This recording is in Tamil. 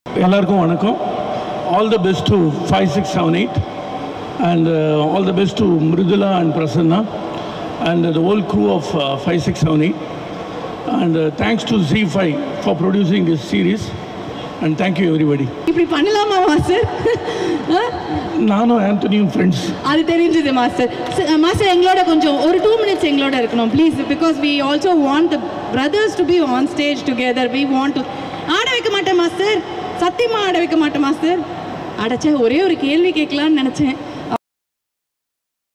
எல்லாருக்கும் வணக்கம் all the best to five six seven eight and all the best to Mridula and Prasanna and the whole crew of five six seven eight and thanks to G five for producing this series and thank you everybody இப்படி பண்ணலாமா மாஸ்டர் நானும் ஆண்டனியும் ஃப்ரெண்ட்ஸ் அது தெரிஞ்சது மாஸ்டர் மாஸ்டர் எங்களோட கொஞ்சம் ஒரு டூ மினிட்ஸ் எங்களோட இருக்கணும் please because we also want the brothers to be on stage together we want to ஆட வைக்க மாட்டேன் மாஸ்டர் சத்தியமாக ஆட வைக்க மாட்டேன் மாஸ்டர் அடைச்ச ஒரே ஒரு கேள்வி கேட்கலான்னு நினச்சேன்